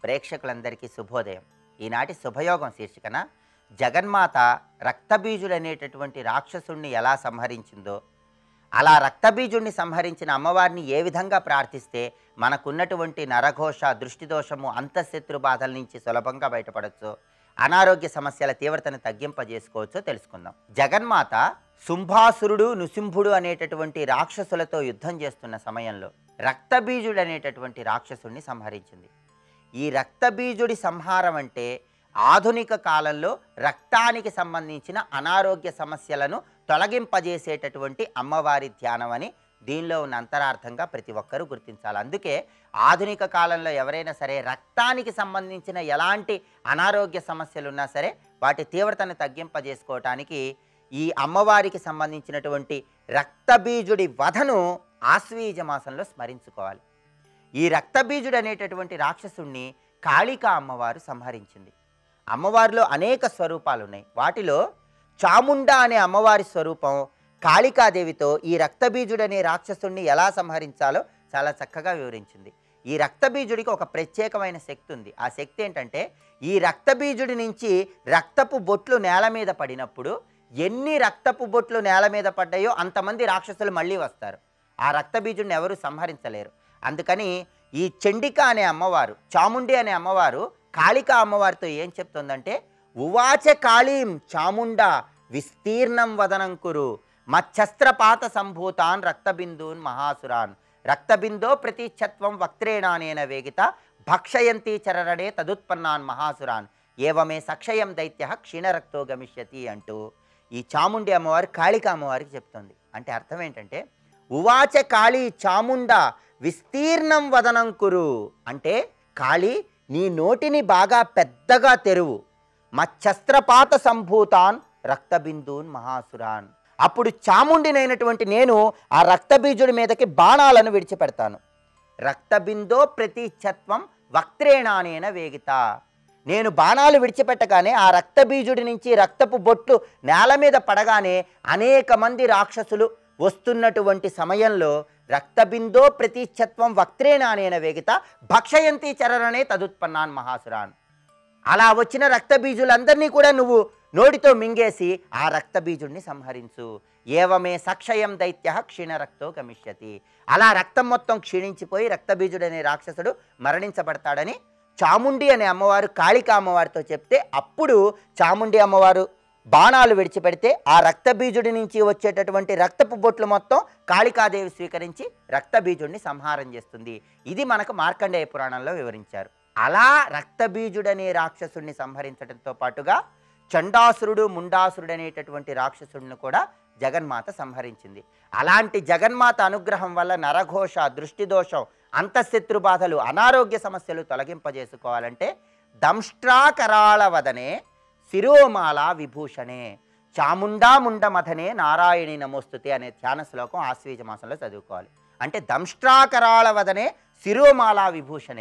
ప్రేక్షకులందరికీ శుభోదయం ఈనాటి శుభయోగం శీర్షికన జగన్మాత రక్తబీజుడు అనేటటువంటి రాక్షసుణ్ణి ఎలా సంహరించిందో అలా రక్తబీజుణ్ణి సంహరించిన అమ్మవారిని ఏ విధంగా ప్రార్థిస్తే మనకున్నటువంటి నరఘోష దృష్టిదోషము అంతఃశత్రు బాధల నుంచి సులభంగా బయటపడచ్చో అనారోగ్య సమస్యల తీవ్రతను తగ్గింపజేసుకోవచ్చో తెలుసుకుందాం జగన్మాత శుంభాసురుడు నృసింహుడు అనేటటువంటి రాక్షసులతో యుద్ధం చేస్తున్న సమయంలో రక్తబీజుడు అనేటటువంటి రాక్షసుడిని సంహరించింది ఈ రక్తబీజుడి సంహారం అంటే ఆధునిక కాలంలో రక్తానికి సంబంధించిన అనారోగ్య సమస్యలను తొలగింపజేసేటటువంటి అమ్మవారి ధ్యానం అని దీనిలో ఉన్న అంతరార్థంగా ప్రతి ఒక్కరూ గుర్తించాలి అందుకే ఆధునిక కాలంలో ఎవరైనా సరే రక్తానికి సంబంధించిన ఎలాంటి అనారోగ్య సమస్యలు ఉన్నా సరే వాటి తీవ్రతను తగ్గింపజేసుకోవటానికి ఈ అమ్మవారికి సంబంధించినటువంటి రక్తబీజుడి వధను ఆశ్వీజ మాసంలో స్మరించుకోవాలి ఈ రక్తబీజుడు అనేటటువంటి రాక్షసుణ్ణి కాళికా అమ్మవారు సంహరించింది అమ్మవారిలో అనేక స్వరూపాలు ఉన్నాయి వాటిలో చాముండ అనే అమ్మవారి స్వరూపం కాళికాదేవితో ఈ రక్తబీజుడు అనే రాక్షసుణ్ణి ఎలా సంహరించాలో చాలా చక్కగా వివరించింది ఈ రక్తబీజుడికి ఒక ప్రత్యేకమైన శక్తి ఉంది ఆ శక్తి ఏంటంటే ఈ రక్తబీజుడి నుంచి రక్తపు బొట్లు నేల మీద పడినప్పుడు ఎన్ని రక్తపు బొట్లు నేల మీద పడ్డాయో అంతమంది రాక్షసులు మళ్ళీ వస్తారు ఆ రక్తబీజుడిని ఎవరు సంహరించలేరు అందుకని ఈ చండిక అనే అమ్మవారు చాముండి అనే అమ్మవారు కాళికా అమ్మవారితో ఏం చెప్తుందంటే ఉవాచ కాళీం చాముండ విస్తీర్ణం వదనం కురు మచ్చస్త్రపాత సంభూతాన్ రక్తబిందూన్ మహాసురాన్ రక్తబిందో ప్రతిఛత్వం వక్త్రేణానేన వేగిత భక్షయంతి చరరణే తదుత్పన్నాన్ మహాసురాన్ ఏవమే సక్షయం దైత్య క్షీణరక్తో గమిష్యతి అంటూ ఈ చాముండి అమ్మవారు కాళికా అమ్మవారికి చెప్తుంది అంటే అర్థం ఏంటంటే ఉవాచ కాళీ చాముండ విస్తీర్ణం వదనం కురు అంటే కాళీ నీ నోటిని బాగా పెద్దగా తెరువు మచ్చస్త్రపాత సంభూతాన్ రక్తబిందూన్ మహాసురాన్ అప్పుడు చాముండినైనటువంటి నేను ఆ రక్తబీజుడి మీదకి బాణాలను విడిచిపెడతాను రక్తబిందో ప్రతిఛత్వం వక్త్రేణానేన వేగిత నేను బాణాలు విడిచిపెట్టగానే ఆ రక్తబీజుడి నుంచి రక్తపు బొట్లు నేల మీద పడగానే అనేక మంది రాక్షసులు వస్తున్నటువంటి సమయంలో రక్తబిందో ప్రతిఛత్వం వక్త్రేణానేన వేగిత భక్షయంతి చరణనే తదుత్పన్నాన్ మహాసురాన్ అలా వచ్చిన రక్తబీజులందరినీ కూడా నువ్వు నోటితో మింగేసి ఆ రక్తబీజుడిని సంహరించు ఏవమే సక్షయం దైత్య క్షీణరక్తో గమిష్యతి అలా రక్తం మొత్తం క్షీణించిపోయి రక్తబీజుడనే రాక్షసుడు మరణించబడతాడని చాముండి అనే అమ్మవారు కాళికా అమ్మవారితో చెప్తే అప్పుడు చాముండి అమ్మవారు బాణాలు విడిచిపెడితే ఆ రక్తబీజుడి నుంచి వచ్చేటటువంటి రక్తపు బొట్లు మొత్తం కాళికాదేవి స్వీకరించి రక్తబీజుడిని సంహారం చేస్తుంది ఇది మనకు మార్కండేయ పురాణంలో వివరించారు అలా రక్తబీజుడనే రాక్షసుడిని సంహరించడంతో పాటుగా చండాసురుడు ముండాసురుడు అనేటటువంటి రాక్షసుడిని కూడా జగన్మాత సంహరించింది అలాంటి జగన్మాత అనుగ్రహం వల్ల నరఘోష దృష్టిదోషం అంతఃశత్రు బాధలు అనారోగ్య సమస్యలు తొలగింపజేసుకోవాలంటే దంష్ట్రాకరాళ వదనే శిరోమాల విభూషణే చాముండా ముండమథనే నారాయణి నమోస్తుతే అనే ధ్యాన శ్లోకం ఆశ్వీజ మాసంలో చదువుకోవాలి అంటే దంష్ట్రాకరాళ వదనే శిరోమాల విభూషణే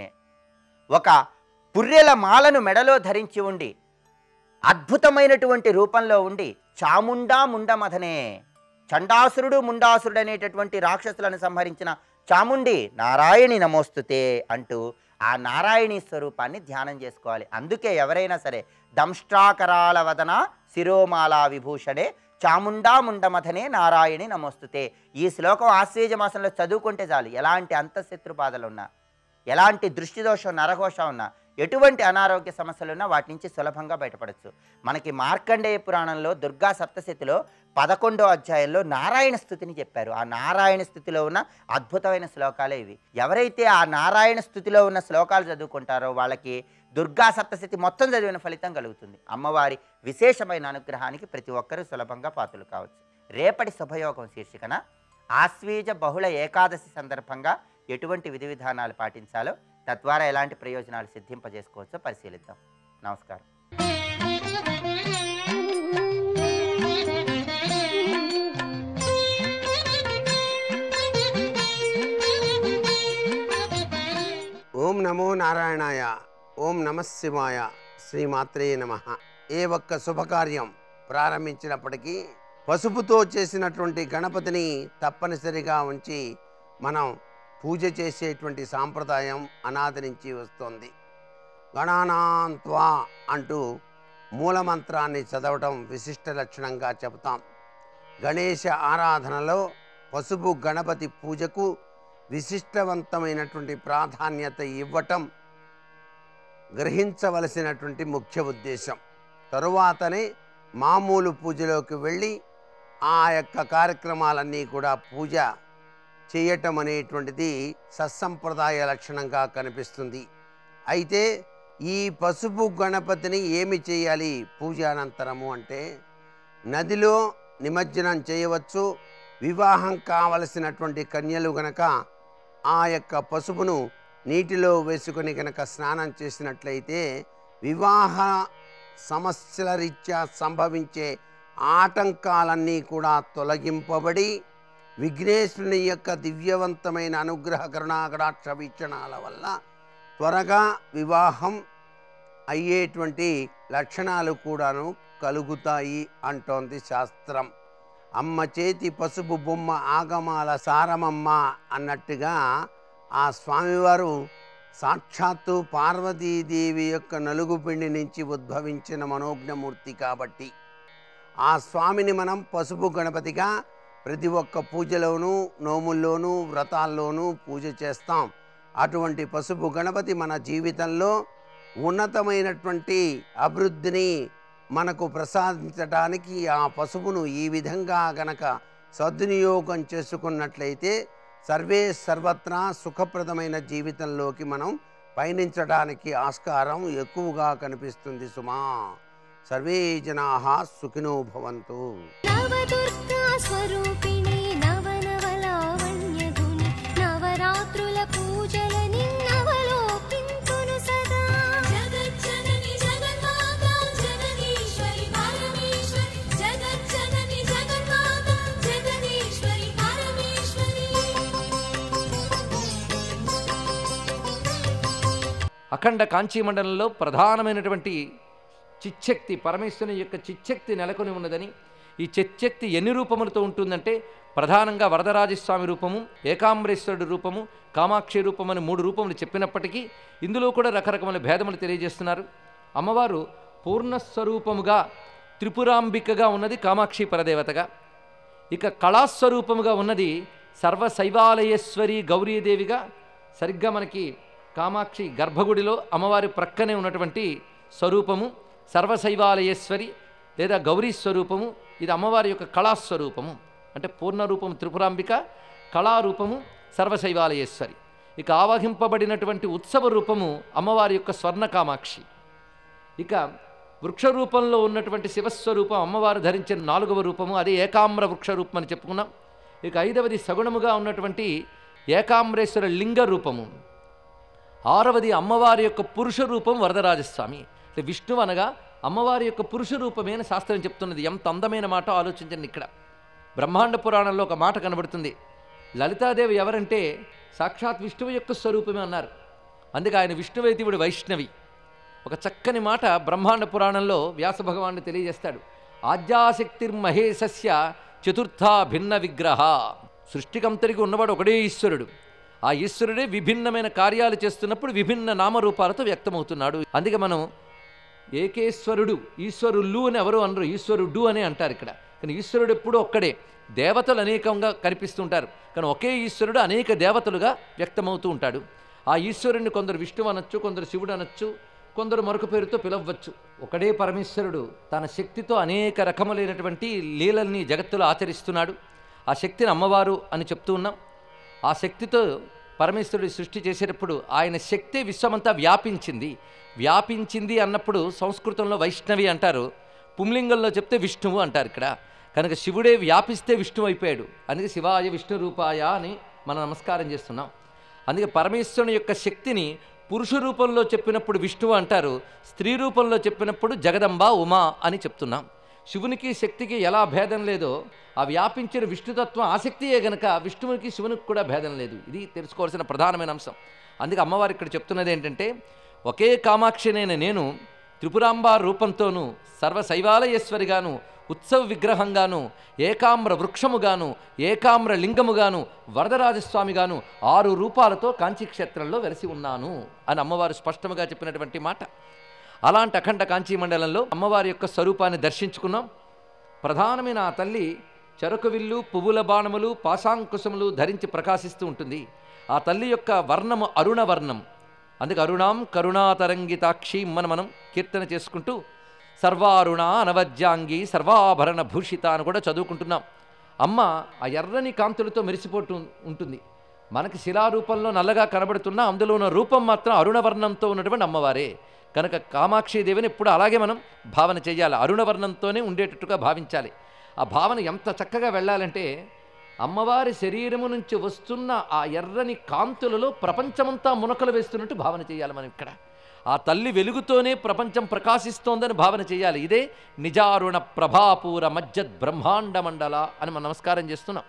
ఒక పుర్రెల మాలను మెడలో ధరించి ఉండి అద్భుతమైనటువంటి రూపంలో ఉండి చాముండా ముండమథనే చండాసురుడు ముండాసురుడు అనేటటువంటి రాక్షసులను సంహరించిన చాముండి నారాయణి నమోస్తుతే అంటూ ఆ నారాయణీ స్వరూపాన్ని ధ్యానం చేసుకోవాలి అందుకే ఎవరైనా సరే దంష్ట్రాకరాల వదన శిరోమాల విభూషణే చాముండా ముండమథనే నారాయణి నమోస్తుతే ఈ శ్లోకం ఆశ్వేజ మాసంలో చదువుకుంటే చాలు ఎలాంటి అంతఃశత్రు బాధలు ఉన్నా ఎలాంటి దృష్టిదోషం నరఘోష ఉన్నా ఎటువంటి అనారోగ్య సమస్యలు ఉన్నా వాటి నుంచి సులభంగా బయటపడచ్చు మనకి మార్కండేయ పురాణంలో దుర్గా సప్తశతిలో పదకొండో అధ్యాయంలో నారాయణ స్థుతిని చెప్పారు ఆ నారాయణ స్థుతిలో ఉన్న అద్భుతమైన శ్లోకాలే ఇవి ఎవరైతే ఆ నారాయణ స్థుతిలో ఉన్న శ్లోకాలు చదువుకుంటారో వాళ్ళకి దుర్గా సప్తశతి మొత్తం చదివిన ఫలితం కలుగుతుంది అమ్మవారి విశేషమైన అనుగ్రహానికి ప్రతి ఒక్కరూ సులభంగా పాత్రలు కావచ్చు రేపటి శుభయోగం శీర్షికన ఆశ్వీజ బహుళ ఏకాదశి సందర్భంగా ఎటువంటి విధి విధానాలు పాటించాలో తద్వారా ఎలాంటి ప్రయోజనాలు సిద్ధింపజేసుకోవచ్చో పరిశీలిద్దాం నమస్కారం ఓం నమో నారాయణాయ ఓం నమ శివాయ శ్రీమాత్రే నమ ఏ ఒక్క శుభకార్యం ప్రారంభించినప్పటికీ పసుపుతో చేసినటువంటి గణపతిని తప్పనిసరిగా ఉంచి మనం పూజ చేసేటువంటి సాంప్రదాయం అనాది నుంచి వస్తోంది గణానాంత్వా అంటూ మూలమంత్రాన్ని చదవటం విశిష్ట లక్షణంగా చెబుతాం గణేష ఆరాధనలో పసుపు గణపతి పూజకు విశిష్టవంతమైనటువంటి ప్రాధాన్యత ఇవ్వటం గ్రహించవలసినటువంటి ముఖ్య ఉద్దేశం తరువాతనే మామూలు పూజలోకి వెళ్ళి ఆ యొక్క కార్యక్రమాలన్నీ కూడా పూజ చేయటం అనేటువంటిది సత్సంప్రదాయ లక్షణంగా కనిపిస్తుంది అయితే ఈ పసుపు గణపతిని ఏమి చేయాలి పూజ అనంతరము అంటే నదిలో నిమజ్జనం చేయవచ్చు వివాహం కావలసినటువంటి కన్యలు గనక ఆ యొక్క పసుపును నీటిలో వేసుకొని గనక స్నానం చేసినట్లయితే వివాహ సమస్యల రీత్యా సంభవించే ఆటంకాలన్నీ కూడా తొలగింపబడి విఘ్నేశ్వరుని యొక్క దివ్యవంతమైన అనుగ్రహ కరుణాకటాక్ష వీక్షణాల వల్ల త్వరగా వివాహం అయ్యేటువంటి లక్షణాలు కూడాను కలుగుతాయి అంటోంది శాస్త్రం అమ్మ చేతి పసుపు బొమ్మ ఆగమాల సారమమ్మ అన్నట్టుగా ఆ స్వామివారు సాక్షాత్తు పార్వతీదేవి యొక్క నలుగు పిండి నుంచి ఉద్భవించిన మనోజ్ఞమూర్తి కాబట్టి ఆ స్వామిని మనం పసుపు గణపతిగా ప్రతి ఒక్క పూజలోనూ నోముల్లోనూ వ్రతాల్లోనూ పూజ చేస్తాం అటువంటి పసుపు గణపతి మన జీవితంలో ఉన్నతమైనటువంటి అభివృద్ధిని మనకు ప్రసాదించడానికి ఆ పసుపును ఈ విధంగా గనక సద్వినియోగం చేసుకున్నట్లయితే సర్వే సర్వత్రా సుఖప్రదమైన జీవితంలోకి మనం పయనించడానికి ఆస్కారం ఎక్కువగా కనిపిస్తుంది సుమా సర్వే జనా సుఖినో భవంతు నవదుర్గా స్వరూపిణి నవనవలావణ్యధుని నవరాత్రుల పూజలని నవలోకింతును సదా జగజ్జనని జగన్మాత జగదీశ్వరి పరమేశ్వరి జగజ్జనని జగన్మాత జగదీశ్వరి పరమేశ్వరి అఖండ కాంచీ మండలంలో ప్రధానమైనటువంటి చిచ్చక్తి పరమేశ్వరుని యొక్క చిచ్చక్తి నెలకొని ఉన్నదని ఈ చిచ్చక్తి ఎన్ని రూపములతో ఉంటుందంటే ప్రధానంగా వరదరాజస్వామి రూపము ఏకాంబరేశ్వరుడు రూపము కామాక్షి రూపం అని మూడు రూపములు చెప్పినప్పటికీ ఇందులో కూడా రకరకమైన భేదములు తెలియజేస్తున్నారు అమ్మవారు పూర్ణస్వరూపముగా త్రిపురాంబికగా ఉన్నది కామాక్షి పరదేవతగా ఇక కళాస్వరూపముగా ఉన్నది సర్వశైవాలయేశ్వరి గౌరీదేవిగా సరిగ్గా మనకి కామాక్షి గర్భగుడిలో అమ్మవారి ప్రక్కనే ఉన్నటువంటి స్వరూపము సర్వశైవాలయేశ్వరి లేదా గౌరీ స్వరూపము ఇది అమ్మవారి యొక్క కళాస్వరూపము అంటే పూర్ణరూపము త్రిపురాంబిక కళారూపము సర్వశైవాలయేశ్వరి ఇక ఆవహింపబడినటువంటి ఉత్సవ రూపము అమ్మవారి యొక్క స్వర్ణ కామాక్షి ఇక వృక్ష రూపంలో ఉన్నటువంటి శివస్వరూపం అమ్మవారు ధరించిన నాలుగవ రూపము అదే ఏకామ్ర వృక్ష రూపం అని చెప్పుకున్నాం ఇక ఐదవది సగుణముగా ఉన్నటువంటి ఏకామ్రేశ్వర లింగ రూపము ఆరవది అమ్మవారి యొక్క పురుష రూపం వరదరాజస్వామి అంటే విష్ణువు అనగా అమ్మవారి యొక్క పురుష రూపమే అని శాస్త్రం చెప్తున్నది ఎంత అందమైన మాట ఆలోచించండి ఇక్కడ బ్రహ్మాండ పురాణంలో ఒక మాట కనబడుతుంది లలితాదేవి ఎవరంటే సాక్షాత్ విష్ణువు యొక్క స్వరూపమే అన్నారు అందుకే ఆయన విష్ణువైతివుడు వైష్ణవి ఒక చక్కని మాట బ్రహ్మాండ పురాణంలో వ్యాస భగవానుడు తెలియజేస్తాడు ఆద్యాశక్తిర్మహేశస్య చతుర్థ భిన్న విగ్రహ సృష్టికంతరికి ఉన్నవాడు ఒకడే ఈశ్వరుడు ఆ ఈశ్వరుడే విభిన్నమైన కార్యాలు చేస్తున్నప్పుడు విభిన్న నామరూపాలతో వ్యక్తమవుతున్నాడు అందుకే మనం ఏకేశ్వరుడు ఈశ్వరులు అని ఎవరు అనరు ఈశ్వరుడు అని అంటారు ఇక్కడ కానీ ఈశ్వరుడు ఎప్పుడూ ఒక్కడే దేవతలు అనేకంగా కనిపిస్తుంటారు కానీ ఒకే ఈశ్వరుడు అనేక దేవతలుగా వ్యక్తమవుతూ ఉంటాడు ఆ ఈశ్వరుని కొందరు విష్ణువు అనొచ్చు కొందరు శివుడు అనొచ్చు కొందరు మరొక పేరుతో పిలవచ్చు ఒకడే పరమేశ్వరుడు తన శక్తితో అనేక రకములైనటువంటి లీలల్ని జగత్తులో ఆచరిస్తున్నాడు ఆ శక్తిని అమ్మవారు అని చెప్తూ ఉన్నాం ఆ శక్తితో పరమేశ్వరుడు సృష్టి చేసేటప్పుడు ఆయన శక్తి విశ్వమంతా వ్యాపించింది వ్యాపించింది అన్నప్పుడు సంస్కృతంలో వైష్ణవి అంటారు పుంలింగంలో చెప్తే విష్ణువు అంటారు ఇక్కడ కనుక శివుడే వ్యాపిస్తే విష్ణువు అయిపోయాడు అందుకే శివాయ విష్ణు రూపాయ అని మనం నమస్కారం చేస్తున్నాం అందుకే పరమేశ్వరుని యొక్క శక్తిని పురుష రూపంలో చెప్పినప్పుడు విష్ణువు అంటారు స్త్రీ రూపంలో చెప్పినప్పుడు జగదంబ ఉమా అని చెప్తున్నాం శివునికి శక్తికి ఎలా భేదం లేదో ఆ వ్యాపించిన విష్ణుతత్వం ఆసక్తియే గనక విష్ణువునికి శివునికి కూడా భేదం లేదు ఇది తెలుసుకోవాల్సిన ప్రధానమైన అంశం అందుకే అమ్మవారు ఇక్కడ చెప్తున్నది ఏంటంటే ఒకే కామాక్షినైన నేను త్రిపురాంబ రూపంతోనూ సర్వశైవాలయేశ్వరిగాను ఉత్సవ విగ్రహంగాను ఏకామ్ర వృక్షముగాను ఏకామ్ర లింగముగాను వరదరాజస్వామిగాను ఆరు రూపాలతో కాంచీక్షేత్రంలో వెలసి ఉన్నాను అని అమ్మవారు స్పష్టముగా చెప్పినటువంటి మాట అలాంటి అఖండ కాంచీ మండలంలో అమ్మవారి యొక్క స్వరూపాన్ని దర్శించుకున్నాం ప్రధానమైన ఆ తల్లి చెరకు విల్లు పువ్వుల బాణములు పాశాంకుశములు ధరించి ప్రకాశిస్తూ ఉంటుంది ఆ తల్లి యొక్క వర్ణము అరుణ వర్ణం అందుకే అరుణాం కరుణాతరంగితాక్షి మనం మనం కీర్తన చేసుకుంటూ సర్వారుణ అనవద్యాంగి సర్వాభరణ భూషిత అని కూడా చదువుకుంటున్నాం అమ్మ ఆ ఎర్రని కాంతులతో మెరిసిపోతూ ఉంటుంది మనకి శిలారూపంలో నల్లగా కనబడుతున్న అందులో ఉన్న రూపం మాత్రం అరుణవర్ణంతో ఉన్నటువంటి అమ్మవారే కనుక కామాక్షిదేవిని ఎప్పుడు అలాగే మనం భావన చేయాలి అరుణవర్ణంతోనే ఉండేటట్టుగా భావించాలి ఆ భావన ఎంత చక్కగా వెళ్ళాలంటే అమ్మవారి శరీరము నుంచి వస్తున్న ఆ ఎర్రని కాంతులలో ప్రపంచమంతా మునకలు వేస్తున్నట్టు భావన చేయాలి మనం ఇక్కడ ఆ తల్లి వెలుగుతోనే ప్రపంచం ప్రకాశిస్తోందని భావన చేయాలి ఇదే నిజారుణ ప్రభాపూర మజ్జద్ బ్రహ్మాండ మండల అని మనం నమస్కారం చేస్తున్నాం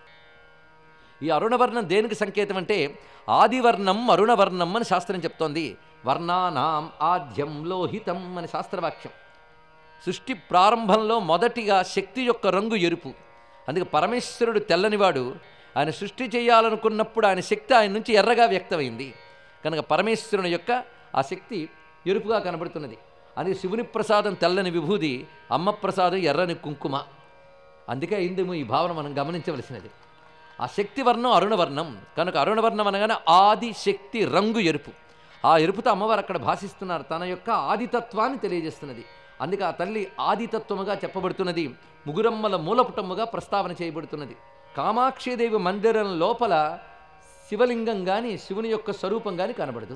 ఈ అరుణవర్ణం దేనికి సంకేతం అంటే ఆదివర్ణం అరుణవర్ణం అని శాస్త్రం చెప్తోంది వర్ణానాం ఆద్యం లోహితం అని శాస్త్రవాక్యం సృష్టి ప్రారంభంలో మొదటిగా శక్తి యొక్క రంగు ఎరుపు అందుకే పరమేశ్వరుడు తెల్లనివాడు ఆయన సృష్టి చేయాలనుకున్నప్పుడు ఆయన శక్తి ఆయన నుంచి ఎర్రగా వ్యక్తమైంది కనుక పరమేశ్వరుని యొక్క ఆ శక్తి ఎరుపుగా కనబడుతున్నది అందుకే శివుని ప్రసాదం తెల్లని విభూది అమ్మ ప్రసాదం ఎర్రని కుంకుమ అందుకే అయిందేమో ఈ భావన మనం గమనించవలసినది ఆ శక్తి వర్ణం అరుణవర్ణం కనుక అరుణవర్ణం అనగానే ఆది శక్తి రంగు ఎరుపు ఆ ఎరుపుతో అమ్మవారు అక్కడ భాషిస్తున్నారు తన యొక్క ఆదితత్వాన్ని తెలియజేస్తున్నది అందుకే ఆ తల్లి ఆదితత్వముగా చెప్పబడుతున్నది ముగురమ్మల మూలపుటముగా ప్రస్తావన చేయబడుతున్నది కామాక్షిదేవి మందిరం లోపల శివలింగం కానీ శివుని యొక్క స్వరూపం కానీ కనబడదు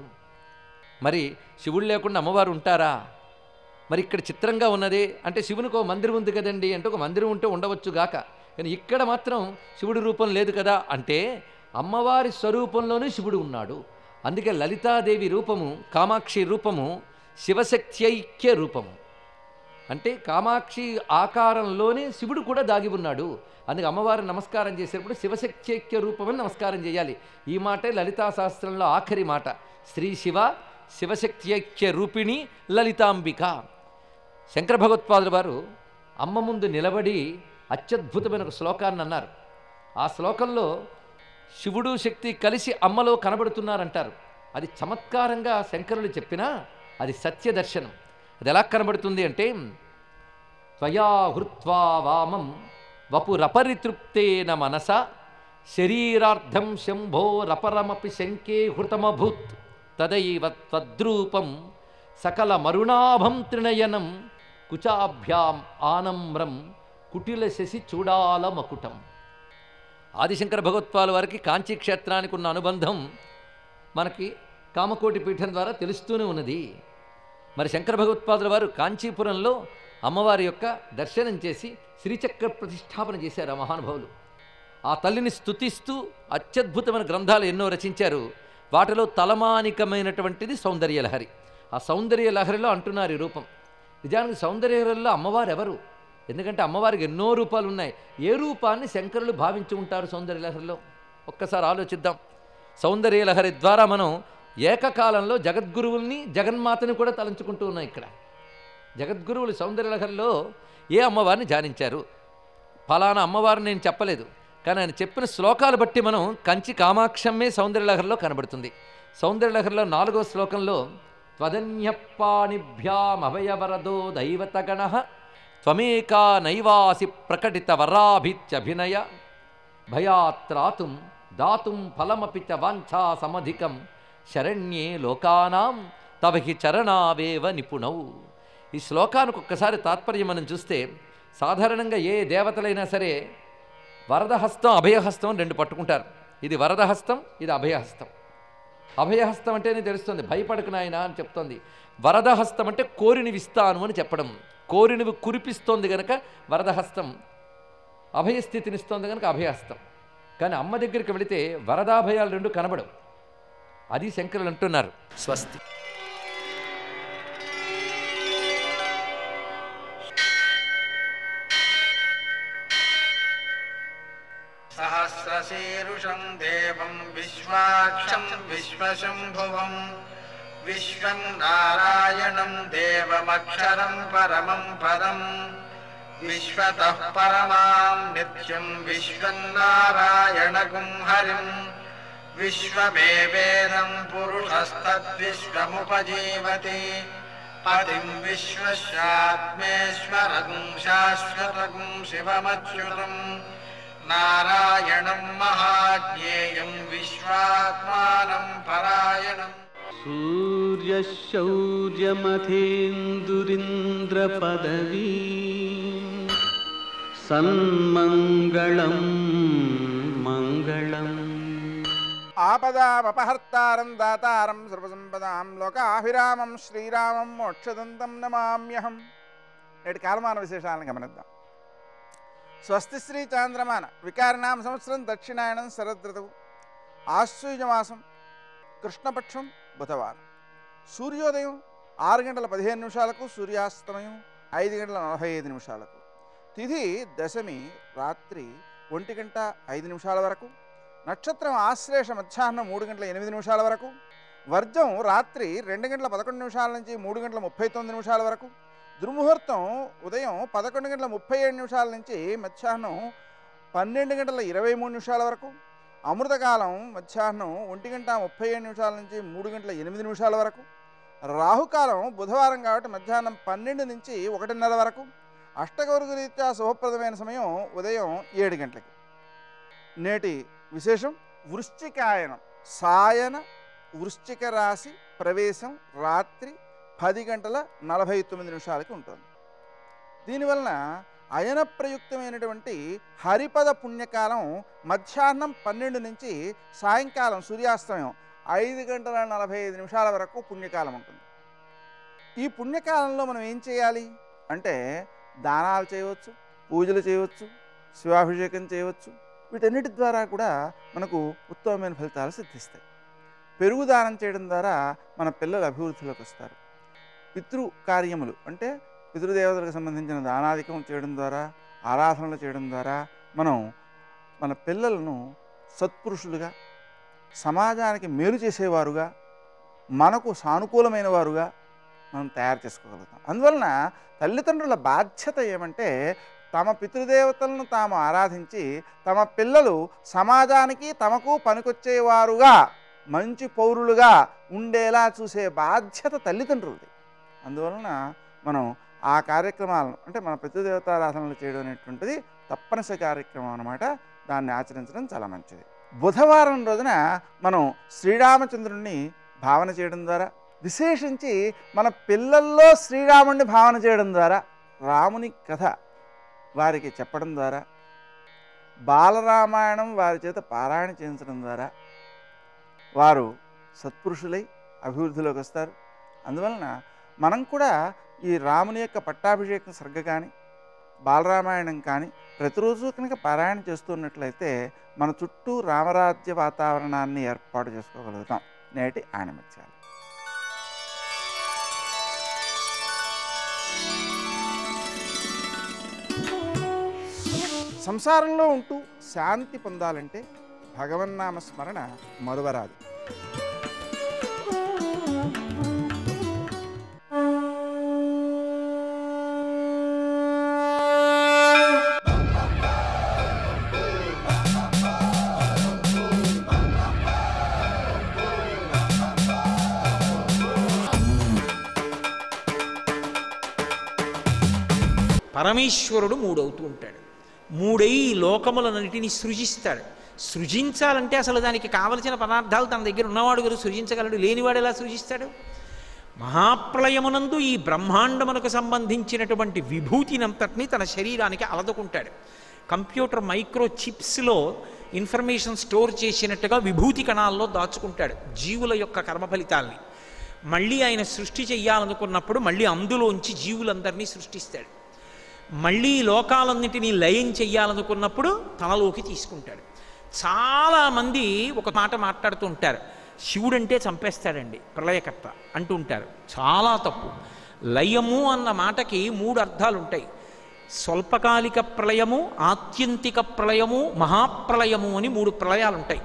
మరి శివుడు లేకుండా అమ్మవారు ఉంటారా మరి ఇక్కడ చిత్రంగా ఉన్నదే అంటే శివునికి ఒక మందిరం ఉంది కదండి అంటే ఒక మందిరం ఉంటే ఉండవచ్చు గాక కానీ ఇక్కడ మాత్రం శివుడి రూపం లేదు కదా అంటే అమ్మవారి స్వరూపంలోనే శివుడు ఉన్నాడు అందుకే లలితాదేవి రూపము కామాక్షి రూపము శివశక్త్యైక్య రూపము అంటే కామాక్షి ఆకారంలోనే శివుడు కూడా దాగి ఉన్నాడు అందుకే అమ్మవారిని నమస్కారం చేసేటప్పుడు శివశక్త్యైక్య రూపమని నమస్కారం చేయాలి ఈ మాటే లలితా శాస్త్రంలో ఆఖరి మాట శ్రీ శివ శివశక్త్యైక్య రూపిణి లలితాంబిక శంకర భగవత్పాదుల వారు అమ్మ ముందు నిలబడి అత్యద్భుతమైన ఒక శ్లోకాన్ని అన్నారు ఆ శ్లోకంలో శివుడు శక్తి కలిసి అమ్మలో కనబడుతున్నారంటారు అది చమత్కారంగా శంకరులు చెప్పినా అది సత్య దర్శనం అది ఎలా కనబడుతుంది అంటే త్వయా హృత్వా వామం వపురపరితృప్తేన మనస శరీరార్థం శంభోరపరమపి శంకే హృతమభూత్ తదైవ తద్రూపం సకల మరుణాభం త్రినయనం కుచాభ్యాం ఆనమ్రం కుటిల శశి చూడాల మకుటం ఆదిశంకర భగవత్పాల వారికి కాంచీ క్షేత్రానికి ఉన్న అనుబంధం మనకి కామకోటి పీఠం ద్వారా తెలుస్తూనే ఉన్నది మరి శంకర భగవత్పాదుల వారు కాంచీపురంలో అమ్మవారి యొక్క దర్శనం చేసి శ్రీచక్ర ప్రతిష్టాపన చేశారు ఆ మహానుభావులు ఆ తల్లిని స్తుతిస్తూ అత్యద్భుతమైన గ్రంథాలు ఎన్నో రచించారు వాటిలో తలమానికమైనటువంటిది సౌందర్యలహరి ఆ సౌందర్యలహరిలో అంటున్నారు ఈ రూపం నిజానికి సౌందర్యలహరిలో అమ్మవారు ఎవరు ఎందుకంటే అమ్మవారికి ఎన్నో రూపాలు ఉన్నాయి ఏ రూపాన్ని శంకరులు భావించి ఉంటారు సౌందర్యలహరిలో ఒక్కసారి ఆలోచిద్దాం సౌందర్యలహరి ద్వారా మనం ఏకకాలంలో జగద్గురువుల్ని జగన్మాతని కూడా తలంచుకుంటూ ఉన్నాం ఇక్కడ జగద్గురువులు సౌందర్యలహరిలో ఏ అమ్మవారిని ధ్యానించారు ఫలానా అమ్మవారిని నేను చెప్పలేదు కానీ ఆయన చెప్పిన శ్లోకాలు బట్టి మనం కంచి కామాక్షమ్మే సౌందర్యలహరిలో కనబడుతుంది సౌందర్యలహరిలో నాలుగో శ్లోకంలో త్వదన్యపాణిభ్యామభయవరదో దైవతగణ త్వమేకా నైవాసి ప్రకటిత వరాభిత్యభినయ భయాత్రాతుం దాతుం ఫలమపి చ వాంఛా సమధికం శరణ్యే లోకానాం తవ హి చరణావేవ నిపుణౌ ఈ శ్లోకానికి ఒక్కసారి తాత్పర్యం మనం చూస్తే సాధారణంగా ఏ దేవతలైనా సరే వరదహస్తం అభయహస్తం అని రెండు పట్టుకుంటారు ఇది వరదహస్తం ఇది అభయహస్తం అభయహస్తం అంటేనే తెలుస్తుంది భయపడకు నాయనా అని చెప్తోంది వరదహస్తం అంటే కోరినివి ఇస్తాను అని చెప్పడం కోరినివి కురిపిస్తోంది గనక వరదహస్తం అభయస్థితినిస్తోంది కనుక అభయహస్తం కానీ అమ్మ దగ్గరికి వెళితే వరదాభయాలు రెండు కనబడవు అది శంకరులు అంటున్నారు స్వస్తి सहस्रशीरुषं देवं विश्वाक्षं विश्वशम्भुवं विश्वं नारायणं देवमक्षरं परमं पदं विश्वतः परमां नित्यं विश्वन्नारायणगुं हरिम् विश्वमेवेदं पुरुषस्तद्विश्वमुपजीवति पतिं विश्वस्यात्मेश्वरगुं शाश्वतगुं शिवमच्युतम् नारायणं महाज्ञेयं विश्वात्मानं परायणम् सूर्यशौर्यमथेन्दुरिन्द्रपदवी सन्मङ्गलं मङ्गलम् ఆపదామపహర్తారం దాతారం సర్వసంపదాం లోకాభిరామం శ్రీరామం మోక్షదంతం నమామ్యహం నేటి కాలమాన విశేషాలను గమనిద్దాం స్వస్తి శ్రీ చాంద్రమాన వికారనామ సంవత్సరం దక్షిణాయనం శరదృతువు ఆశ్వయుజమాసం కృష్ణపక్షం బుధవారం సూర్యోదయం ఆరు గంటల పదిహేను నిమిషాలకు సూర్యాస్తమయం ఐదు గంటల నలభై ఐదు నిమిషాలకు తిథి దశమి రాత్రి ఒంటి గంట ఐదు నిమిషాల వరకు నక్షత్రం ఆశ్లేష మధ్యాహ్నం మూడు గంటల ఎనిమిది నిమిషాల వరకు వర్జం రాత్రి రెండు గంటల పదకొండు నిమిషాల నుంచి మూడు గంటల ముప్పై తొమ్మిది నిమిషాల వరకు దుర్ముహూర్తం ఉదయం పదకొండు గంటల ముప్పై ఏడు నిమిషాల నుంచి మధ్యాహ్నం పన్నెండు గంటల ఇరవై మూడు నిమిషాల వరకు అమృతకాలం మధ్యాహ్నం ఒంటి గంట ముప్పై ఏడు నిమిషాల నుంచి మూడు గంటల ఎనిమిది నిమిషాల వరకు రాహుకాలం బుధవారం కాబట్టి మధ్యాహ్నం పన్నెండు నుంచి ఒకటిన్నర వరకు అష్టగౌరుగు రీత్యా శుభప్రదమైన సమయం ఉదయం ఏడు గంటలకి నేటి విశేషం వృశ్చికాయనం సాయన వృశ్చిక రాశి ప్రవేశం రాత్రి పది గంటల నలభై తొమ్మిది నిమిషాలకి ఉంటుంది దీనివలన అయన ప్రయుక్తమైనటువంటి హరిపద పుణ్యకాలం మధ్యాహ్నం పన్నెండు నుంచి సాయంకాలం సూర్యాస్తమయం ఐదు గంటల నలభై ఐదు నిమిషాల వరకు పుణ్యకాలం ఉంటుంది ఈ పుణ్యకాలంలో మనం ఏం చేయాలి అంటే దానాలు చేయవచ్చు పూజలు చేయవచ్చు శివాభిషేకం చేయవచ్చు వీటన్నిటి ద్వారా కూడా మనకు ఉత్తమమైన ఫలితాలు సిద్ధిస్తాయి పెరుగు దానం చేయడం ద్వారా మన పిల్లలు అభివృద్ధిలోకి వస్తారు పితృ కార్యములు అంటే పితృదేవతలకు సంబంధించిన దానాధికం చేయడం ద్వారా ఆరాధనలు చేయడం ద్వారా మనం మన పిల్లలను సత్పురుషులుగా సమాజానికి మేలు చేసేవారుగా మనకు సానుకూలమైన వారుగా మనం తయారు చేసుకోగలుగుతాం అందువలన తల్లిదండ్రుల బాధ్యత ఏమంటే తమ పితృదేవతలను తాము ఆరాధించి తమ పిల్లలు సమాజానికి తమకు పనికొచ్చేవారుగా మంచి పౌరులుగా ఉండేలా చూసే బాధ్యత తల్లిదండ్రులది అందువలన మనం ఆ కార్యక్రమాలను అంటే మన పితృదేవతారాధనలు చేయడం అనేటువంటిది తప్పనిసరి కార్యక్రమం అన్నమాట దాన్ని ఆచరించడం చాలా మంచిది బుధవారం రోజున మనం శ్రీరామచంద్రుణ్ణి భావన చేయడం ద్వారా విశేషించి మన పిల్లల్లో శ్రీరాముడిని భావన చేయడం ద్వారా రాముని కథ వారికి చెప్పడం ద్వారా బాలరామాయణం వారి చేత పారాయణ చేయించడం ద్వారా వారు సత్పురుషులై అభివృద్ధిలోకి వస్తారు అందువలన మనం కూడా ఈ రాముని యొక్క పట్టాభిషేకం సర్గ కానీ బాలరామాయణం కానీ ప్రతిరోజు కనుక పారాయణ చేస్తున్నట్లయితే మన చుట్టూ రామరాజ్య వాతావరణాన్ని ఏర్పాటు చేసుకోగలుగుతాం నేటి ఆణిమత్యాలు సంసారంలో ఉంటూ శాంతి పొందాలంటే భగవన్నామ స్మరణ మరువరాదు పరమేశ్వరుడు మూడవుతూ ఉంటాడు మూడై ఈ లోకములన్నిటినీ సృజిస్తాడు సృజించాలంటే అసలు దానికి కావలసిన పదార్థాలు తన దగ్గర ఉన్నవాడు గారు సృజించగలడు లేనివాడు ఎలా సృజిస్తాడు మహాప్రళయమునందు ఈ బ్రహ్మాండమునకు సంబంధించినటువంటి విభూతినంతటినీ తన శరీరానికి అలదుకుంటాడు కంప్యూటర్ మైక్రో చిప్స్లో ఇన్ఫర్మేషన్ స్టోర్ చేసినట్టుగా విభూతి కణాల్లో దాచుకుంటాడు జీవుల యొక్క కర్మ ఫలితాల్ని మళ్ళీ ఆయన సృష్టి చెయ్యాలనుకున్నప్పుడు మళ్ళీ అందులోంచి జీవులందరినీ సృష్టిస్తాడు మళ్ళీ ఈ లోకాలన్నిటినీ లయం చెయ్యాలనుకున్నప్పుడు తనలోకి తీసుకుంటాడు చాలామంది ఒక మాట మాట్లాడుతూ ఉంటారు శివుడంటే చంపేస్తాడండి ప్రళయకర్త అంటూ ఉంటారు చాలా తప్పు లయము అన్న మాటకి మూడు అర్థాలు ఉంటాయి స్వల్పకాలిక ప్రళయము ఆత్యంతిక ప్రళయము మహాప్రళయము అని మూడు ప్రళయాలు ఉంటాయి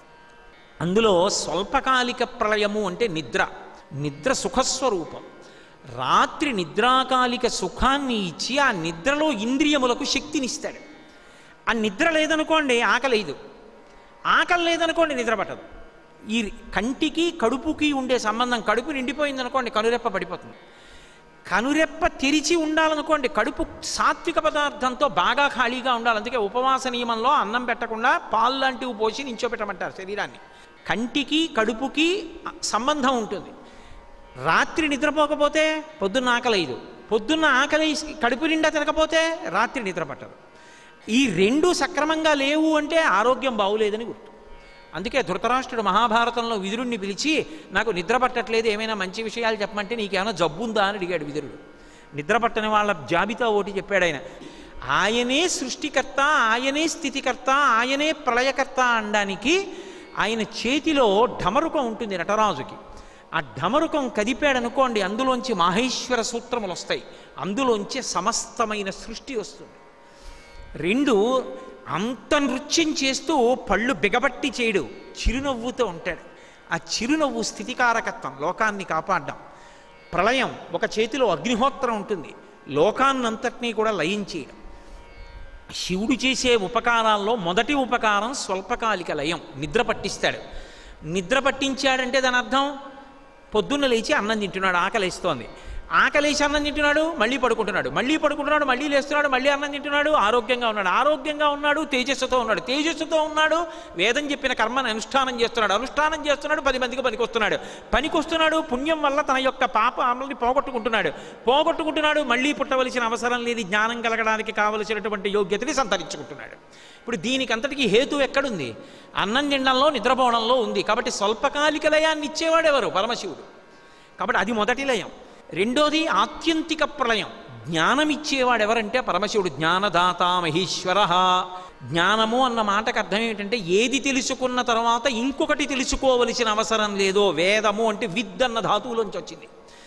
అందులో స్వల్పకాలిక ప్రళయము అంటే నిద్ర నిద్ర సుఖస్వరూపం రాత్రి నిద్రాకాలిక సుఖాన్ని ఇచ్చి ఆ నిద్రలో ఇంద్రియములకు శక్తినిస్తాడు ఆ నిద్ర లేదనుకోండి ఆకలేదు ఆకలి లేదనుకోండి నిద్ర పట్టదు ఈ కంటికి కడుపుకి ఉండే సంబంధం కడుపు నిండిపోయింది అనుకోండి కనురెప్ప పడిపోతుంది కనురెప్ప తెరిచి ఉండాలనుకోండి కడుపు సాత్విక పదార్థంతో బాగా ఖాళీగా ఉండాలి అందుకే ఉపవాస నియమంలో అన్నం పెట్టకుండా పాలు లాంటివి పోసి నించోబెట్టమంటారు శరీరాన్ని కంటికి కడుపుకి సంబంధం ఉంటుంది రాత్రి నిద్రపోకపోతే పొద్దున్న ఆకలేదు పొద్దున్న ఆకలి కడుపు నిండా తినకపోతే రాత్రి నిద్ర పట్టదు ఈ రెండు సక్రమంగా లేవు అంటే ఆరోగ్యం బాగులేదని గుర్తు అందుకే ధృతరాష్ట్రుడు మహాభారతంలో విదురుణ్ణి పిలిచి నాకు నిద్ర పట్టట్లేదు ఏమైనా మంచి విషయాలు చెప్పమంటే నీకేమైనా జబ్బు ఉందా అని అడిగాడు విదురుడు నిద్ర పట్టని వాళ్ళ జాబితా ఒకటి చెప్పాడు ఆయన ఆయనే సృష్టికర్త ఆయనే స్థితికర్త ఆయనే ప్రళయకర్త అనడానికి ఆయన చేతిలో ఢమరుకం ఉంటుంది నటరాజుకి ఆ ఢమరుకం కదిపాడనుకోండి అందులోంచి మాహేశ్వర సూత్రములు వస్తాయి అందులోంచి సమస్తమైన సృష్టి వస్తుంది రెండు అంత నృత్యం చేస్తూ పళ్ళు బిగబట్టి చేయడు చిరునవ్వుతో ఉంటాడు ఆ చిరునవ్వు స్థితికారకత్వం లోకాన్ని కాపాడడం ప్రళయం ఒక చేతిలో అగ్నిహోత్రం ఉంటుంది లోకాన్నంతటినీ కూడా లయం చేయడం శివుడు చేసే ఉపకారాల్లో మొదటి ఉపకారం స్వల్పకాలిక లయం నిద్ర పట్టిస్తాడు నిద్ర పట్టించాడంటే దాని అర్థం పొద్దున్న లేచి అన్నం తింటున్నాడు ఆకలిస్తోంది ఆకలేసి అన్నం తింటున్నాడు మళ్ళీ పడుకుంటున్నాడు మళ్ళీ పడుకుంటున్నాడు మళ్ళీ లేస్తున్నాడు మళ్ళీ అన్నం తింటున్నాడు ఆరోగ్యంగా ఉన్నాడు ఆరోగ్యంగా ఉన్నాడు తేజస్సుతో ఉన్నాడు తేజస్సుతో ఉన్నాడు వేదం చెప్పిన కర్మను అనుష్ఠానం చేస్తున్నాడు అనుష్ఠానం చేస్తున్నాడు పది మందికి పనికొస్తున్నాడు పనికొస్తున్నాడు పుణ్యం వల్ల తన యొక్క పాప అమలని పోగొట్టుకుంటున్నాడు పోగొట్టుకుంటున్నాడు మళ్ళీ పుట్టవలసిన అవసరం లేని జ్ఞానం కలగడానికి కావలసినటువంటి యోగ్యతని సంతరించుకుంటున్నాడు ఇప్పుడు దీనికి అంతటికి హేతు ఎక్కడుంది అన్నం తినడంలో నిద్రపోవడంలో ఉంది కాబట్టి స్వల్పకాలిక లయాన్ని ఇచ్చేవాడు ఎవరు పరమశివుడు కాబట్టి అది మొదటి లయం రెండోది ఆత్యంతిక ప్రళయం జ్ఞానం ఇచ్చేవాడు ఎవరంటే పరమశివుడు జ్ఞానదాత మహేశ్వర జ్ఞానము అన్న మాటకు అర్థం ఏమిటంటే ఏది తెలుసుకున్న తర్వాత ఇంకొకటి తెలుసుకోవలసిన అవసరం లేదో వేదము అంటే విద్ అన్న ధాతువులోంచి వచ్చింది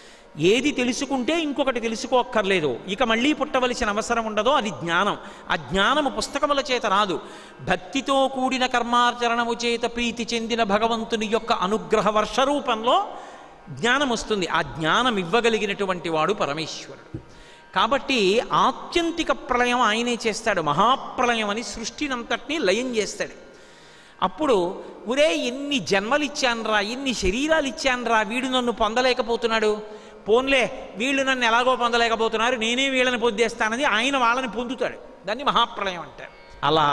ఏది తెలుసుకుంటే ఇంకొకటి తెలుసుకోక్కర్లేదు ఇక మళ్ళీ పుట్టవలసిన అవసరం ఉండదో అది జ్ఞానం ఆ జ్ఞానము పుస్తకముల చేత రాదు భక్తితో కూడిన కర్మాచరణము చేత ప్రీతి చెందిన భగవంతుని యొక్క అనుగ్రహ వర్ష రూపంలో జ్ఞానం వస్తుంది ఆ జ్ఞానం ఇవ్వగలిగినటువంటి వాడు పరమేశ్వరుడు కాబట్టి ఆత్యంతిక ప్రళయం ఆయనే చేస్తాడు మహాప్రళయం అని సృష్టినంతటినీ లయం చేస్తాడు అప్పుడు ఒరే ఎన్ని జన్మలు ఇచ్చానరా ఎన్ని శరీరాలు ఇచ్చానరా వీడు నన్ను పొందలేకపోతున్నాడు పోన్లే వీళ్ళు నన్ను ఎలాగో పొందలేకపోతున్నారు నేనే వీళ్ళని పొందేస్తానని ఆయన వాళ్ళని పొందుతాడు దాన్ని మహాప్రళయం అంటారు అలా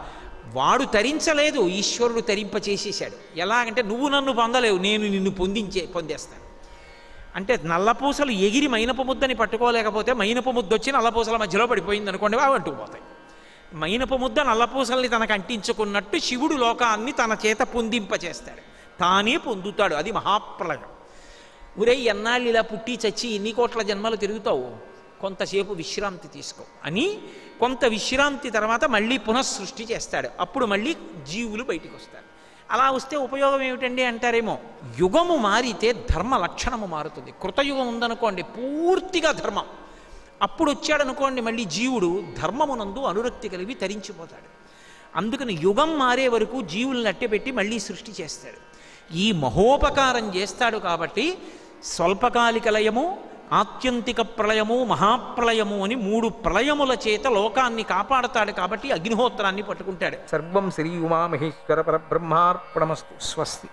వాడు తరించలేదు ఈశ్వరుడు తరింప చేసేసాడు ఎలాగంటే నువ్వు నన్ను పొందలేవు నేను నిన్ను పొందించే పొందేస్తాను అంటే నల్లపూసలు ఎగిరి మైనపు ముద్దని పట్టుకోలేకపోతే మైనపు ముద్ద వచ్చి నల్లపూసల మధ్యలో పడిపోయింది అనుకోండి అవి అంటుకుపోతాయి మైనపు ముద్ద నల్లపూసల్ని తనకు అంటించుకున్నట్టు శివుడు లోకాన్ని తన చేత పొందింపచేస్తాడు తానే పొందుతాడు అది మహాప్రళయం ఒరే ఎన్నాళ్ళు ఇలా పుట్టి చచ్చి ఎన్ని కోట్ల జన్మలు తిరుగుతావు కొంతసేపు విశ్రాంతి తీసుకో అని కొంత విశ్రాంతి తర్వాత మళ్ళీ పునఃసృష్టి చేస్తాడు అప్పుడు మళ్ళీ జీవులు బయటికి వస్తారు అలా వస్తే ఉపయోగం ఏమిటండి అంటారేమో యుగము మారితే ధర్మ లక్షణము మారుతుంది కృతయుగం ఉందనుకోండి పూర్తిగా ధర్మం అప్పుడు వచ్చాడనుకోండి మళ్ళీ జీవుడు ధర్మమునందు అనురక్తి కలిగి తరించిపోతాడు అందుకని యుగం మారే వరకు జీవులను అట్టెపెట్టి మళ్ళీ సృష్టి చేస్తాడు ఈ మహోపకారం చేస్తాడు కాబట్టి స్వల్పకాలిక లయము ఆత్యంతిక ప్రళయము మహాప్రళయము అని మూడు ప్రళయముల చేత లోకాన్ని కాపాడతాడు కాబట్టి అగ్నిహోత్రాన్ని పట్టుకుంటాడు సర్వం శ్రీ ఉమామహేశ్వర పరబ్రహ్మార్పణమస్తు స్వస్తి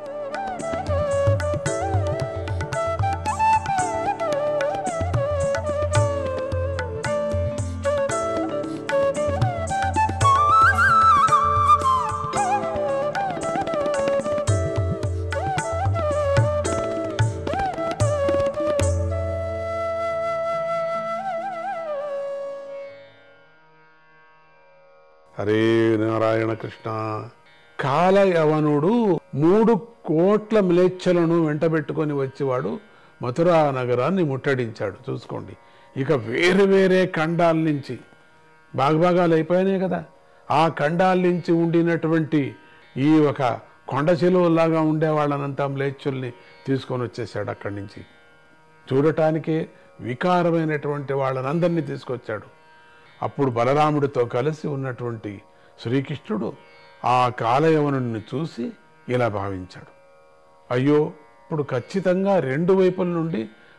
హరే నారాయణ కృష్ణ కాలయవనుడు మూడు కోట్ల మ్లేచ్ఛలను వెంటబెట్టుకొని వచ్చేవాడు మథురా నగరాన్ని ముట్టడించాడు చూసుకోండి ఇక వేరే వేరే ఖండాల నుంచి బాగభాగాలు అయిపోయినాయి కదా ఆ ఖండాల నుంచి ఉండినటువంటి ఈ ఒక కొండ చెలువలాగా ఉండే వాళ్ళనంతా మ్లేచ్చుల్ని తీసుకొని వచ్చేసాడు అక్కడి నుంచి చూడటానికే వికారమైనటువంటి వాళ్ళనందరినీ తీసుకొచ్చాడు అప్పుడు బలరాముడితో కలిసి ఉన్నటువంటి శ్రీకృష్ణుడు ఆ కాలయవనుడిని చూసి ఇలా భావించాడు అయ్యో ఇప్పుడు ఖచ్చితంగా రెండు వైపుల నుండి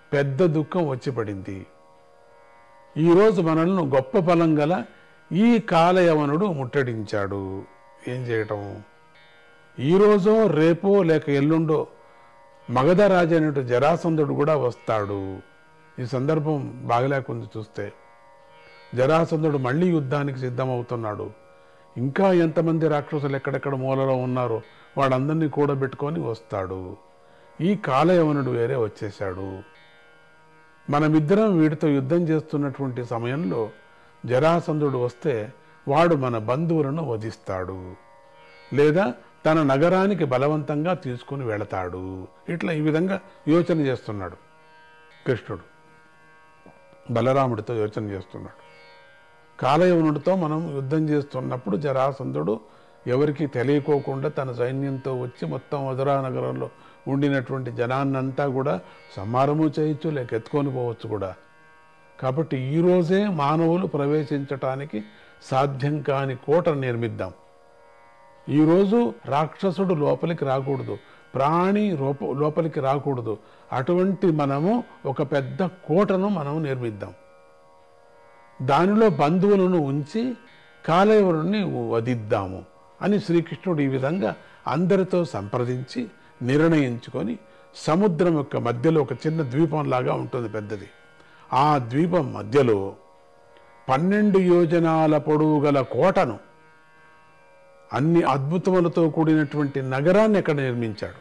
పెద్ద దుఃఖం వచ్చి పడింది ఈరోజు మనల్ని గొప్ప బలం గల ఈ కాలయవనుడు ముట్టడించాడు ఏం చేయటం ఈరోజో రేపో లేక ఎల్లుండో మగధరాజు అనేటు జరాసంధుడు కూడా వస్తాడు ఈ సందర్భం బాగలేకుంది చూస్తే జరాసంధుడు మళ్ళీ యుద్ధానికి సిద్ధమవుతున్నాడు ఇంకా ఎంతమంది రాక్షసులు ఎక్కడెక్కడ మూలలో ఉన్నారో వాళ్ళందరినీ కూడబెట్టుకొని వస్తాడు ఈ కాలయవనుడు వేరే వచ్చేశాడు మనమిద్దరం వీడితో యుద్ధం చేస్తున్నటువంటి సమయంలో జరాసంధుడు వస్తే వాడు మన బంధువులను వధిస్తాడు లేదా తన నగరానికి బలవంతంగా తీసుకుని వెళతాడు ఇట్లా ఈ విధంగా యోచన చేస్తున్నాడు కృష్ణుడు బలరాముడితో యోచన చేస్తున్నాడు కాలయవనుడితో మనం యుద్ధం చేస్తున్నప్పుడు జరాసంధుడు ఎవరికి తెలియకోకుండా తన సైన్యంతో వచ్చి మొత్తం మధురా నగరంలో ఉండినటువంటి జనాన్నంతా కూడా సంహారము చేయొచ్చు లేక ఎత్తుకొని పోవచ్చు కూడా కాబట్టి ఈ రోజే మానవులు ప్రవేశించటానికి సాధ్యం కాని కోట నిర్మిద్దాం ఈరోజు రాక్షసుడు లోపలికి రాకూడదు ప్రాణి రూప లోపలికి రాకూడదు అటువంటి మనము ఒక పెద్ద కోటను మనం నిర్మిద్దాం దానిలో బంధువులను ఉంచి కాలయవరుణ్ణి వధిద్దాము అని శ్రీకృష్ణుడు ఈ విధంగా అందరితో సంప్రదించి నిర్ణయించుకొని సముద్రం యొక్క మధ్యలో ఒక చిన్న ద్వీపంలాగా ఉంటుంది పెద్దది ఆ ద్వీపం మధ్యలో పన్నెండు యోజనాల పొడవు గల కోటను అన్ని అద్భుతములతో కూడినటువంటి నగరాన్ని అక్కడ నిర్మించాడు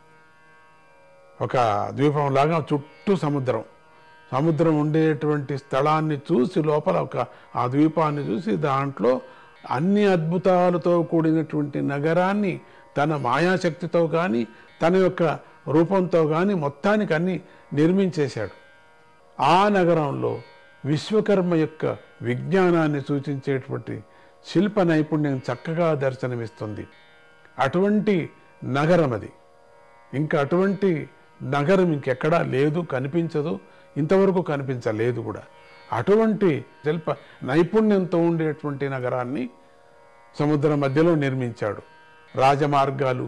ఒక ద్వీపంలాగా చుట్టూ సముద్రం సముద్రం ఉండేటువంటి స్థలాన్ని చూసి లోపల ఒక ఆ ద్వీపాన్ని చూసి దాంట్లో అన్ని అద్భుతాలతో కూడినటువంటి నగరాన్ని తన మాయాశక్తితో కానీ తన యొక్క రూపంతో కానీ మొత్తానికి అన్ని నిర్మించేశాడు ఆ నగరంలో విశ్వకర్మ యొక్క విజ్ఞానాన్ని సూచించేటువంటి శిల్ప నైపుణ్యం చక్కగా దర్శనమిస్తుంది అటువంటి నగరం అది ఇంకా అటువంటి నగరం ఇంకెక్కడా లేదు కనిపించదు ఇంతవరకు కనిపించలేదు కూడా అటువంటి శిల్ప నైపుణ్యంతో ఉండేటువంటి నగరాన్ని సముద్రం మధ్యలో నిర్మించాడు రాజమార్గాలు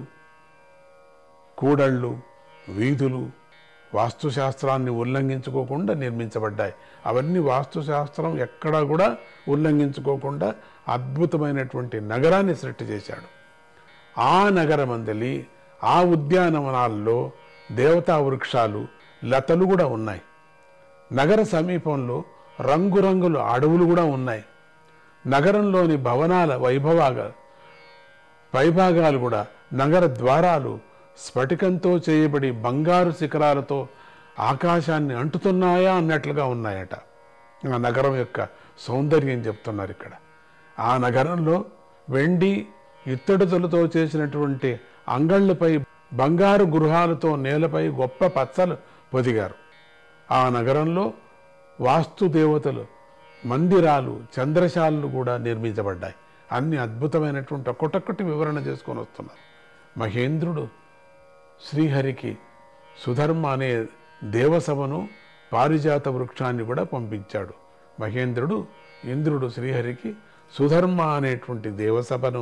కూడళ్ళు వీధులు వాస్తుశాస్త్రాన్ని ఉల్లంఘించుకోకుండా నిర్మించబడ్డాయి అవన్నీ వాస్తుశాస్త్రం ఎక్కడా కూడా ఉల్లంఘించుకోకుండా అద్భుతమైనటువంటి నగరాన్ని సృష్టి చేశాడు ఆ నగరమందలి ఆ ఉద్యానవనాల్లో దేవతా వృక్షాలు లతలు కూడా ఉన్నాయి నగర సమీపంలో రంగురంగుల అడవులు కూడా ఉన్నాయి నగరంలోని భవనాల వైభవాగ పైభాగాలు కూడా నగర ద్వారాలు స్ఫటికంతో చేయబడి బంగారు శిఖరాలతో ఆకాశాన్ని అంటుతున్నాయా అన్నట్లుగా ఉన్నాయట ఆ నగరం యొక్క సౌందర్యం చెప్తున్నారు ఇక్కడ ఆ నగరంలో వెండి ఇత్తడితలతో చేసినటువంటి అంగళ్ళపై బంగారు గృహాలతో నేలపై గొప్ప పచ్చలు పొదిగారు ఆ నగరంలో వాస్తు దేవతలు మందిరాలు చంద్రశాలలు కూడా నిర్మించబడ్డాయి అన్ని అద్భుతమైనటువంటి ఒక్కొక్కటి వివరణ చేసుకొని వస్తున్నారు మహేంద్రుడు శ్రీహరికి సుధర్మ అనే దేవసభను పారిజాత వృక్షాన్ని కూడా పంపించాడు మహేంద్రుడు ఇంద్రుడు శ్రీహరికి సుధర్మ అనేటువంటి దేవసభను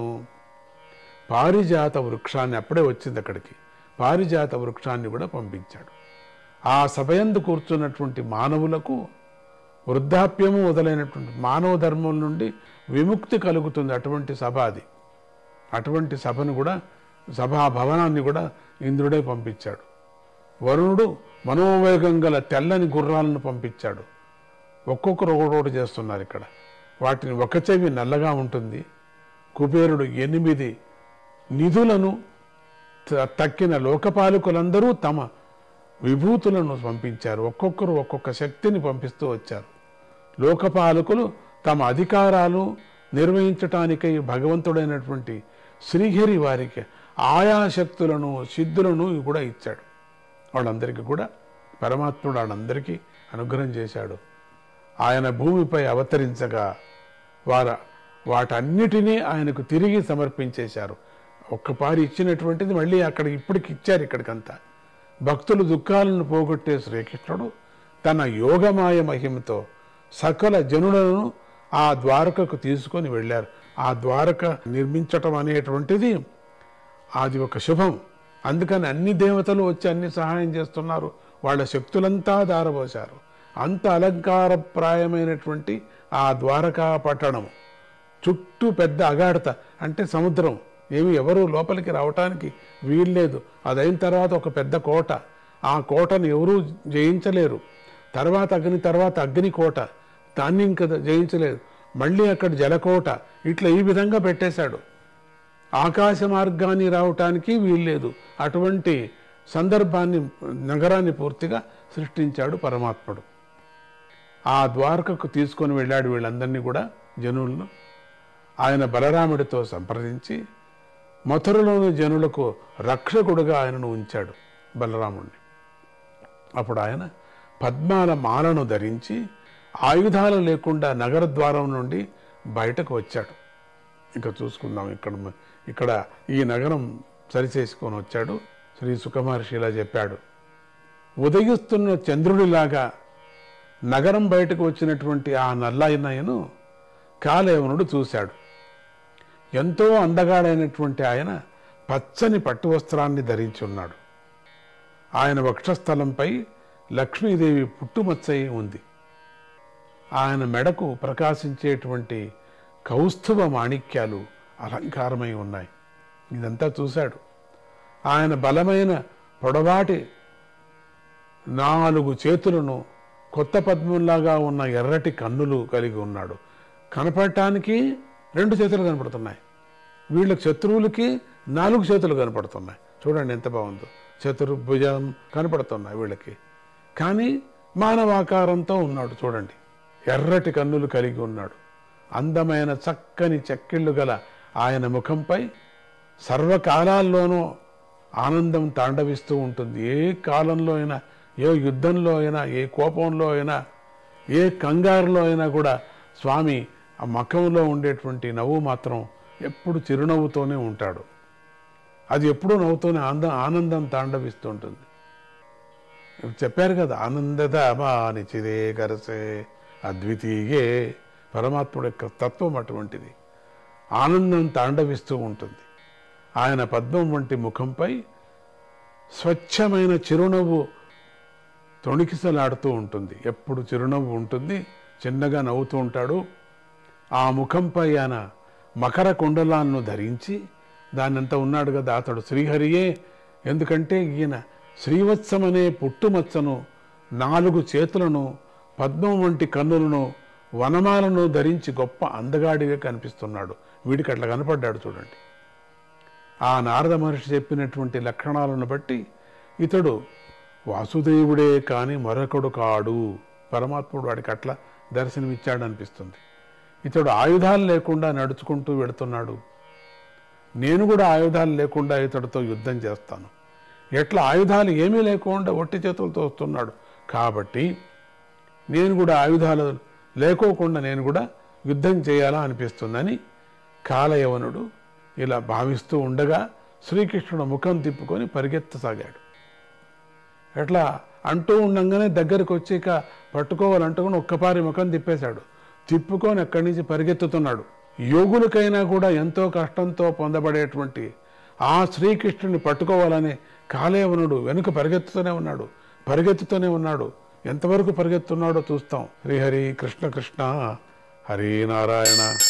పారిజాత వృక్షాన్ని అప్పుడే వచ్చింది అక్కడికి పారిజాత వృక్షాన్ని కూడా పంపించాడు ఆ సభయందు కూర్చున్నటువంటి మానవులకు వృద్ధాప్యము మొదలైనటువంటి మానవ ధర్మం నుండి విముక్తి కలుగుతుంది అటువంటి సభ అది అటువంటి సభను కూడా సభా భవనాన్ని కూడా ఇంద్రుడే పంపించాడు వరుణుడు మనోవేగం గల తెల్లని గుర్రాలను పంపించాడు ఒక్కొక్కరు ఒకటోటి చేస్తున్నారు ఇక్కడ వాటిని ఒక చెవి నల్లగా ఉంటుంది కుబేరుడు ఎనిమిది నిధులను త- తక్కిన లోకపాలకులందరూ తమ విభూతులను పంపించారు ఒక్కొక్కరు ఒక్కొక్క శక్తిని పంపిస్తూ వచ్చారు లోకపాలకులు తమ అధికారాలు నిర్వహించటానికై భగవంతుడైనటువంటి శ్రీహరి వారికి ఆయా శక్తులను సిద్ధులను కూడా ఇచ్చాడు వాళ్ళందరికీ కూడా పరమాత్ముడు వాళ్ళందరికీ అనుగ్రహం చేశాడు ఆయన భూమిపై అవతరించగా వార వాటన్నిటినీ ఆయనకు తిరిగి సమర్పించేశారు ఒక్కపారి ఇచ్చినటువంటిది మళ్ళీ అక్కడ ఇప్పటికి ఇచ్చారు ఇక్కడికంతా భక్తులు దుఃఖాలను పోగొట్టే శ్రీకృష్ణుడు తన యోగమాయ మహిమతో సకల జనులను ఆ ద్వారకకు తీసుకొని వెళ్ళారు ఆ ద్వారక నిర్మించటం అనేటువంటిది అది ఒక శుభం అందుకని అన్ని దేవతలు వచ్చి అన్ని సహాయం చేస్తున్నారు వాళ్ళ శక్తులంతా దారబోశారు అంత అలంకారప్రాయమైనటువంటి ఆ ద్వారకా పట్టణం చుట్టూ పెద్ద అగాఢత అంటే సముద్రం ఏమి ఎవరు లోపలికి రావటానికి వీల్లేదు అదైన తర్వాత ఒక పెద్ద కోట ఆ కోటను ఎవరూ జయించలేరు తర్వాత అగ్ని తర్వాత అగ్ని కోట దాన్ని ఇంకా జయించలేదు మళ్ళీ అక్కడ జలకోట ఇట్లా ఈ విధంగా పెట్టేశాడు ఆకాశ మార్గాన్ని రావటానికి వీల్లేదు అటువంటి సందర్భాన్ని నగరాన్ని పూర్తిగా సృష్టించాడు పరమాత్ముడు ఆ ద్వారకకు తీసుకొని వెళ్ళాడు వీళ్ళందరినీ కూడా జనులను ఆయన బలరాముడితో సంప్రదించి మథురలోని జనులకు రక్షకుడుగా ఆయనను ఉంచాడు బలరాముడిని అప్పుడు ఆయన పద్మాల మాలను ధరించి ఆయుధాలు లేకుండా నగర ద్వారం నుండి బయటకు వచ్చాడు ఇంకా చూసుకుందాం ఇక్కడ మ- ఇక్కడ ఈ నగరం సరిచేసుకొని వచ్చాడు శ్రీ సుఖమహర్షి ఇలా చెప్పాడు ఉదయిస్తున్న చంద్రుడిలాగా నగరం బయటకు వచ్చినటువంటి ఆ నల్లయ్యను కాలేవనుడు చూశాడు ఎంతో అందగాడైనటువంటి ఆయన పచ్చని పట్టు వస్త్రాన్ని ధరించి ఉన్నాడు ఆయన వక్షస్థలంపై లక్ష్మీదేవి పుట్టుమచ్చయి ఉంది ఆయన మెడకు ప్రకాశించేటువంటి కౌస్తుభ మాణిక్యాలు అలంకారమై ఉన్నాయి ఇదంతా చూశాడు ఆయన బలమైన పొడవాటి నాలుగు చేతులను కొత్త పద్మంలాగా ఉన్న ఎర్రటి కన్నులు కలిగి ఉన్నాడు కనపడటానికి రెండు చేతులు కనపడుతున్నాయి వీళ్ళకి శత్రువులకి నాలుగు చేతులు కనపడుతున్నాయి చూడండి ఎంత బాగుందో చతుర్భుజం కనపడుతున్నాయి వీళ్ళకి కానీ మానవాకారంతో ఉన్నాడు చూడండి ఎర్రటి కన్నులు కలిగి ఉన్నాడు అందమైన చక్కని చెక్కిళ్ళు గల ఆయన ముఖంపై సర్వకాలాల్లోనూ ఆనందం తాండవిస్తూ ఉంటుంది ఏ కాలంలో అయినా ఏ యుద్ధంలో అయినా ఏ కోపంలో అయినా ఏ కంగారులో అయినా కూడా స్వామి ఆ ముఖంలో ఉండేటువంటి నవ్వు మాత్రం ఎప్పుడు చిరునవ్వుతోనే ఉంటాడు అది ఎప్పుడూ నవ్వుతూనే ఆనందం ఆనందం తాండవిస్తూ ఉంటుంది చెప్పారు కదా ఆనందద అమాని చిరే కరసే అద్వితీయే పరమాత్ముడు యొక్క తత్వం అటువంటిది ఆనందం తాండవిస్తూ ఉంటుంది ఆయన పద్మం వంటి ముఖంపై స్వచ్ఛమైన చిరునవ్వు తొణికిసలాడుతూ ఉంటుంది ఎప్పుడు చిరునవ్వు ఉంటుంది చిన్నగా నవ్వుతూ ఉంటాడు ఆ ముఖంపై ఆయన మకర కుండలాలను ధరించి దానంతా ఉన్నాడు కదా అతడు శ్రీహరియే ఎందుకంటే ఈయన శ్రీవత్సం అనే పుట్టుమచ్చను నాలుగు చేతులను పద్మం వంటి కన్నులను వనమాలను ధరించి గొప్ప అందగాడిగా కనిపిస్తున్నాడు వీడికి అట్లా కనపడ్డాడు చూడండి ఆ నారద మహర్షి చెప్పినటువంటి లక్షణాలను బట్టి ఇతడు వాసుదేవుడే కాని మరొకడు కాడు పరమాత్ముడు వాడికి అట్లా దర్శనమిచ్చాడు అనిపిస్తుంది ఇతడు ఆయుధాలు లేకుండా నడుచుకుంటూ వెడుతున్నాడు నేను కూడా ఆయుధాలు లేకుండా ఇతడితో యుద్ధం చేస్తాను ఎట్లా ఆయుధాలు ఏమీ లేకుండా ఒట్టి చేతులతో వస్తున్నాడు కాబట్టి నేను కూడా ఆయుధాలు లేకోకుండా నేను కూడా యుద్ధం చేయాలా అనిపిస్తుందని కాలయవనుడు ఇలా భావిస్తూ ఉండగా శ్రీకృష్ణుడు ముఖం తిప్పుకొని పరిగెత్తసాగాడు ఎట్లా అంటూ ఉండంగానే దగ్గరికి వచ్చాక పట్టుకోవాలంటుకుని ఒక్కపారి ముఖం తిప్పేశాడు తిప్పుకొని అక్కడి నుంచి పరిగెత్తుతున్నాడు యోగులకైనా కూడా ఎంతో కష్టంతో పొందబడేటువంటి ఆ శ్రీకృష్ణుని పట్టుకోవాలని కాలేవనుడు వెనుక పరిగెత్తుతూనే ఉన్నాడు పరిగెత్తుతూనే ఉన్నాడు ఎంతవరకు పరిగెత్తున్నాడో చూస్తాం శ్రీహరి కృష్ణ కృష్ణ హరి నారాయణ